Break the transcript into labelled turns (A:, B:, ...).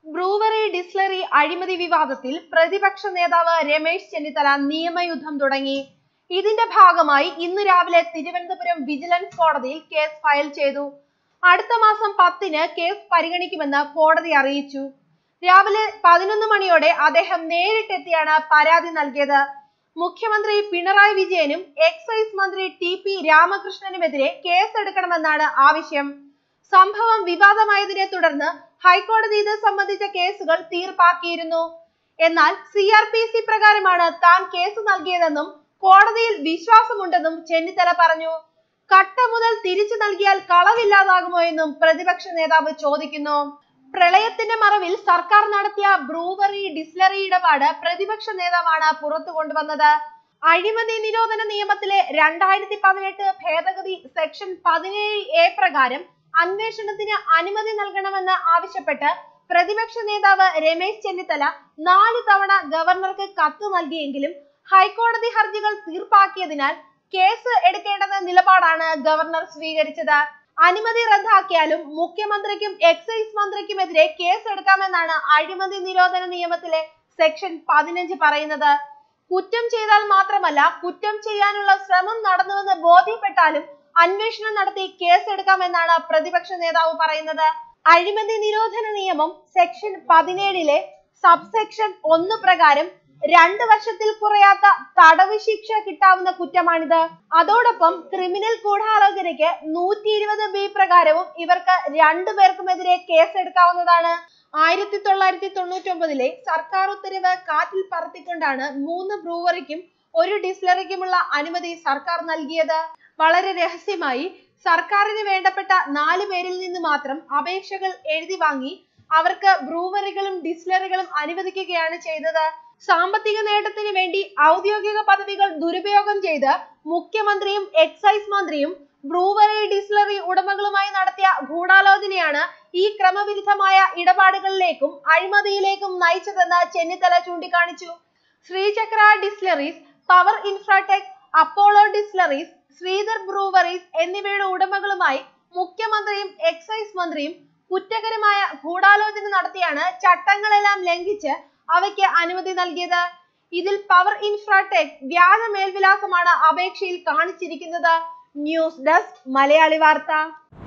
A: brewery distillery അഴിമതി വിവാദത്തിൽ പ്രതിപക്ഷ നേതാവ് രമേശ് ചെന്നിത്തല നിയമയുദ്ധം തുടങ്ങി ഇതിന്റെ ഭാഗമായി ഇന്ന് രാവിലെ തിരുവനന്തപുരം വിജിലൻസ് കോടതിയിൽ കേസ് ഫയൽ ചെയ്തു അടുത്ത മാസം പത്തിന് കേസ് പരിഗണിക്കുമെന്ന് കോടതി അറിയിച്ചു രാവിലെ പതിനൊന്ന് മണിയോടെ അദ്ദേഹം നേരിട്ടെത്തിയാണ് പരാതി നൽകിയത് മുഖ്യമന്ത്രി പിണറായി വിജയനും എക്സൈസ് മന്ത്രി ടി പി രാമകൃഷ്ണനുമെതിരെ കേസെടുക്കണമെന്നാണ് ആവശ്യം സംഭവം വിവാദമായതിനെ തുടർന്ന് ഹൈക്കോടതി ഇത് സംബന്ധിച്ച കേസുകൾ തീർപ്പാക്കിയിരുന്നു എന്നാൽ സി ആർ പി സി പ്രകാരമാണ് താൻ കേസ് നൽകിയതെന്നും കോടതിയിൽ വിശ്വാസമുണ്ടെന്നും ചെന്നിത്തല പറഞ്ഞു കട്ട മുതൽ തിരിച്ചു നൽകിയാൽ കളവില്ലാതാകുമോ എന്നും പ്രതിപക്ഷ നേതാവ് ചോദിക്കുന്നു പ്രളയത്തിന്റെ മറവിൽ സർക്കാർ നടത്തിയ ബ്രൂവറി ഡിസ്ലറി ഇടപാട് പ്രതിപക്ഷ നേതാവാണ് പുറത്തു കൊണ്ടുവന്നത് അഴിമതി നിരോധന നിയമത്തിലെ രണ്ടായിരത്തി പതിനെട്ട് ഭേദഗതി സെക്ഷൻ പതിനേഴ് എ പ്രകാരം അന്വേഷണത്തിന് അനുമതി നൽകണമെന്ന് ആവശ്യപ്പെട്ട് പ്രതിപക്ഷ നേതാവ് രമേശ് ചെന്നിത്തല നാല് തവണ ഗവർണർക്ക് കത്ത് നൽകിയെങ്കിലും ഹൈക്കോടതി ഹർജികൾ തീർപ്പാക്കിയതിനാൽ കേസ് എടുക്കേണ്ടെന്ന നിലപാടാണ് ഗവർണർ സ്വീകരിച്ചത് അനുമതി റദ്ദാക്കിയാലും മുഖ്യമന്ത്രിക്കും എക്സൈസ് മന്ത്രിക്കുമെതിരെ കേസ് എടുക്കാമെന്നാണ് അഴിമതി നിരോധന നിയമത്തിലെ സെക്ഷൻ പതിനഞ്ച് പറയുന്നത് കുറ്റം ചെയ്താൽ മാത്രമല്ല കുറ്റം ചെയ്യാനുള്ള ശ്രമം നടന്നുവെന്ന് ബോധ്യപ്പെട്ടാലും അന്വേഷണം നടത്തി കേസെടുക്കാമെന്നാണ് പ്രതിപക്ഷ നേതാവ് പറയുന്നത് അഴിമതി നിരോധന നിയമം സെക്ഷൻ പതിനേഴിലെ സബ്സെക്ഷൻ ഒന്ന് പ്രകാരം രണ്ട് വർഷത്തിൽ കുറയാത്ത തടവ് ശിക്ഷ കിട്ടാവുന്ന കുറ്റമാണിത് അതോടൊപ്പം ക്രിമിനൽ ഗൂഢാലോചനയ്ക്ക് നൂറ്റി ഇരുപത് ബി പ്രകാരവും ഇവർക്ക് രണ്ടു പേർക്കുമെതിരെ കേസെടുക്കാവുന്നതാണ് ആയിരത്തി തൊള്ളായിരത്തി തൊണ്ണൂറ്റി ഒമ്പതിലെ സർക്കാർ ഉത്തരവ് കാറ്റിൽ പറത്തിക്കൊണ്ടാണ് മൂന്ന് ബ്രൂവറിക്കും ഒരു ഡിസ്ലറിക്കുമുള്ള അനുമതി സർക്കാർ നൽകിയത് വളരെ രഹസ്യമായി സർക്കാരിന് വേണ്ടപ്പെട്ട നാല് പേരിൽ നിന്ന് മാത്രം അപേക്ഷകൾ എഴുതി വാങ്ങി അവർക്ക് ബ്രൂവറികളും ഡിസ്ലറികളും അനുവദിക്കുകയാണ് ചെയ്തത് സാമ്പത്തിക നേട്ടത്തിന് വേണ്ടി ഔദ്യോഗിക പദവികൾ ദുരുപയോഗം ചെയ്ത് മുഖ്യമന്ത്രിയും എക്സൈസ് മന്ത്രിയും ബ്രൂവറി ഡിസ്ലറി ഉടമകളുമായി നടത്തിയ ഗൂഢാലോചനയാണ് ഈ ക്രമവിരുദ്ധമായ ഇടപാടുകളിലേക്കും അഴിമതിയിലേക്കും നയിച്ചതെന്ന് ചെന്നിത്തല ചൂണ്ടിക്കാണിച്ചു Sreechakra Distilleries Power Infratech Apollo Distilleries Sridhar Breweries എന്നിവയുടെ ഉടമകളുമായി മുഖ്യമന്ത്രിയും എക്സൈസ് മന്ത്രിയും കുറ്റകരമായ ഗൂഢാലോചന നടത്തിയാണ് ചട്ടങ്ങളെല്ലാം ലംഘിച്ച് അവയ്ക്ക് അനുമതി നൽകിയത് ഇതിൽ പവർ ഇൻഫ്രാടെക് വ്യാജ മേൽവിലാസമാണ് അപേക്ഷയിൽ കാണിച്ചിരിക്കുന്നത് ന്യൂസ് ഡെസ്ക് മലയാളി വാർത്ത